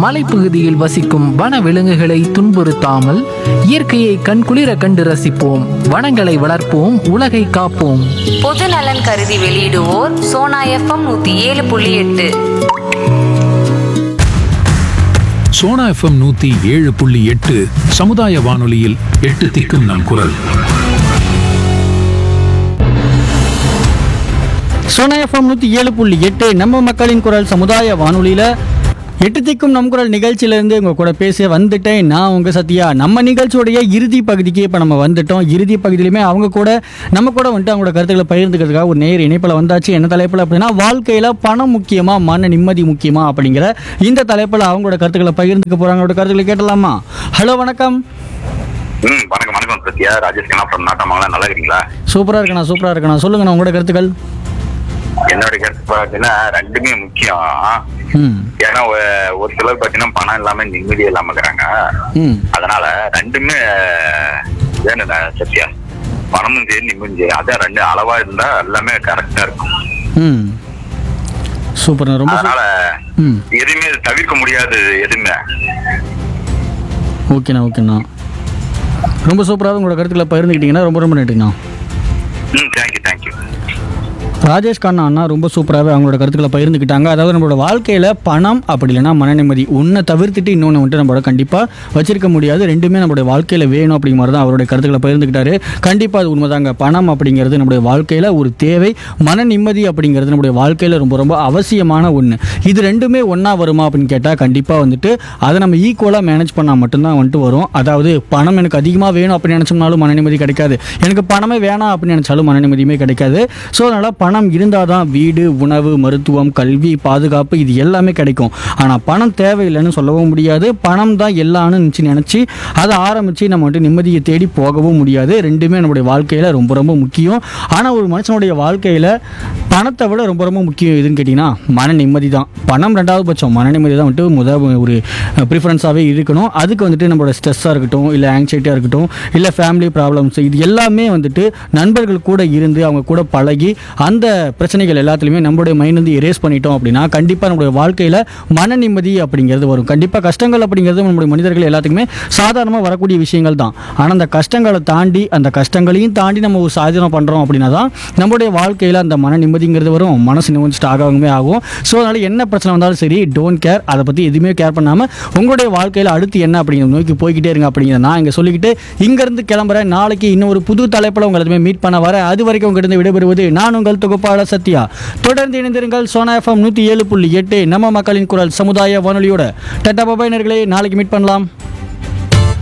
மலைப்பகுதியில் வசிக்கும் வன விலங்குகளை துன்புறுத்தாமல் இயற்கையை கண்குளிர கண்டு ரசிப்போம் வனங்களை வளர்ப்போம் உலகை காப்போம் பொது நலன் கருதி வெளியிடுவோர் சோனா எஃப்எம் நூத்தி ஏழு புள்ளி எட்டு சோனா எஃப்எம் நூத்தி ஏழு புள்ளி எட்டு சமுதாய வானொலியில் எட்டு திக்கும் நம் குரல் சோனா எஃப்எம் நூற்றி ஏழு புள்ளி எட்டு நம்ம மக்களின் குரல் சமுதாய வானொலியில் எட்டு திக்கும் நம் குரல் நிகழ்ச்சியிலேருந்து உங்கள் கூட பேச வந்துட்டேன் நான் உங்கள் சத்யா நம்ம நிகழ்ச்சியோடைய இறுதி பகுதிக்கு இப்போ நம்ம வந்துட்டோம் இறுதி பகுதியிலுமே அவங்க கூட நம்ம கூட வந்துட்டு அவங்களோட கருத்துக்களை பகிர்ந்துக்கிறதுக்காக ஒரு நேர் இணைப்பில் வந்தாச்சு என்ன தலைப்பில் அப்படின்னா வாழ்க்கையில் பணம் முக்கியமா மன நிம்மதி முக்கியமா அப்படிங்கிற இந்த தலைப்பில் அவங்களோட கருத்துக்களை பகிர்ந்துக்க போகிறாங்க அவங்களோட கருத்துக்களை கேட்டலாமா ஹலோ வணக்கம் ம் வணக்கம் வணக்கம் சத்யா ராஜேஷ் கண்ணா ஃப்ரம் நாட்டமங்கலம் நல்லா இருக்கீங்களா சூப்பராக இருக்கண்ணா சூப்பராக இருக்கண்ணா சொல்லுங்கண்ணா உங்களோட கருத்துக்கள் என்னோட கருத்து பார்த்தீங்கன்னா ரெண்டுமே முக்கியம் ம் ஏன்னா ஒ- ஒரு சிலர் பார்த்தீங்கன்னா பணம் இல்லாம நிம்மதி இல்லாம இருக்கிறாங்க ம் அதனால ரெண்டுமே வேணுண்ணா சத்யா பணமும் சரி நிம்மதியும் சரி அதான் ரெண்டு அளவா இருந்தா எல்லாமே கரெக்டா இருக்கும் ம் சூப்பர்ண்ணா ரொம்ப சூ- அதனால ம் எதுவுமே தவிர்க்க முடியாது எதுவுமே ஓகேண்ணா ஓகேண்ணா ரொம்ப சூப்பராக உங்களோட கருத்துக்களை பகிர்ந்துக்கிட்டீங்கன்னா ரொம்ப ரொம்ப நன்றிண்ணா ம் தேங்க்யூ தேங்க்யூ ராஜேஷ் கண்ணா அண்ணா ரொம்ப சூப்பராகவே அவங்களோட கருத்துக்களை பகிர்ந்துக்கிட்டாங்க அதாவது நம்மளோட வாழ்க்கையில் பணம் அப்படி இல்லைன்னா மன நிம்மதி ஒன்றை தவிர்த்துட்டு இன்னொன்று வந்துட்டு நம்மளோட கண்டிப்பாக வச்சிருக்க முடியாது ரெண்டுமே நம்மளுடைய வாழ்க்கையில் வேணும் அப்படிங்கிற மாதிரி தான் அவருடைய கருத்துக்களை பகிர்ந்துக்கிட்டாரு கண்டிப்பாக அது உண்மைதாங்க பணம் அப்படிங்கிறது நம்முடைய வாழ்க்கையில் ஒரு தேவை மன நிம்மதி அப்படிங்கிறது நம்முடைய வாழ்க்கையில் ரொம்ப ரொம்ப அவசியமான ஒன்று இது ரெண்டுமே ஒன்றா வருமா அப்படின்னு கேட்டால் கண்டிப்பாக வந்துட்டு அதை நம்ம ஈக்குவலாக மேனேஜ் பண்ணால் மட்டும்தான் வந்துட்டு வரும் அதாவது பணம் எனக்கு அதிகமாக வேணும் அப்படின்னு நினச்சோம்னாலும் மன நிம்மதி கிடைக்காது எனக்கு பணமே வேணாம் அப்படின்னு நினச்சாலும் மன நிம்மதியுமே கிடைக்காது ஸோ அதனால் பணம் இருந்தால் தான் வீடு உணவு மருத்துவம் கல்வி பாதுகாப்பு இது எல்லாமே கிடைக்கும் ஆனால் பணம் தேவையில்லைன்னு சொல்லவும் முடியாது பணம் தான் எல்லாம்னு நினச்சி நினச்சி அதை ஆரம்பித்து நம்ம வந்துட்டு நிம்மதியை தேடி போகவும் முடியாது ரெண்டுமே நம்முடைய வாழ்க்கையில் ரொம்ப ரொம்ப முக்கியம் ஆனால் ஒரு மனுஷனுடைய வாழ்க்கையில் பணத்தை விட ரொம்ப ரொம்ப முக்கியம் எதுன்னு கேட்டிங்கன்னா மன நிம்மதி தான் பணம் ரெண்டாவது பட்சம் மன நிம்மதி தான் வந்துட்டு முதல் ஒரு ப்ரிஃபரன்ஸாகவே இருக்கணும் அதுக்கு வந்துட்டு நம்மளோட ஸ்ட்ரெஸ்ஸாக இருக்கட்டும் இல்லை ஆங்ஸைட்டியாக இருக்கட்டும் இல்லை ஃபேமிலி ப்ராப்ளம்ஸ் இது எல்லாமே வந்துட்டு நண்பர்கள் கூட இருந்து அவங்க கூட பழகி அந்த பிரச்சனைகள் எல்லாத்துலேயுமே நம்மளுடைய மைண்ட் வந்து எரேஸ் பண்ணிட்டோம் அப்படின்னா கண்டிப்பாக நம்மளுடைய வாழ்க்கையில் மன நிம்மதி அப்படிங்கிறது வரும் கண்டிப்பாக கஷ்டங்கள் அப்படிங்கிறது நம்மளுடைய மனிதர்கள் எல்லாத்துக்குமே சாதாரணமாக வரக்கூடிய விஷயங்கள் தான் ஆனால் அந்த கஷ்டங்களை தாண்டி அந்த கஷ்டங்களையும் தாண்டி நம்ம ஒரு சாதனை பண்ணுறோம் அப்படின்னா தான் நம்மளுடைய வாழ்க்கையில் அந்த மன நிம்மதிங்கிறது வரும் மனசு நிம்மதி ஸ்டாகாகவே ஆகும் ஸோ அதனால் என்ன பிரச்சனை வந்தாலும் சரி டோன்ட் கேர் அதை பற்றி எதுவுமே கேர் பண்ணாமல் உங்களுடைய வாழ்க்கையில் அடுத்து என்ன அப்படிங்கிறத நோக்கி போய்கிட்டே இருங்க அப்படிங்கிறத நான் இங்கே சொல்லிக்கிட்டு இங்கேருந்து கிளம்புறேன் நாளைக்கு இன்னொரு புது தலைப்பில் உங்களை எதுவுமே மீட் பண்ண வரேன் அது வரைக்கும் உங்ககிட்ட விடைபெறுவது நான் உங்கள் தொகுப்பாளர் சத்யா தொடர்ந்து இணைந்திருங்கள் சோனா எஃப்எம் நூற்றி ஏழு புள்ளி எட்டு நம்ம மக்களின் குரல் சமுதாய வானொலியோட டட்டா பபாய் நேர்களே நாளைக்கு மீட் பண்ணலாம்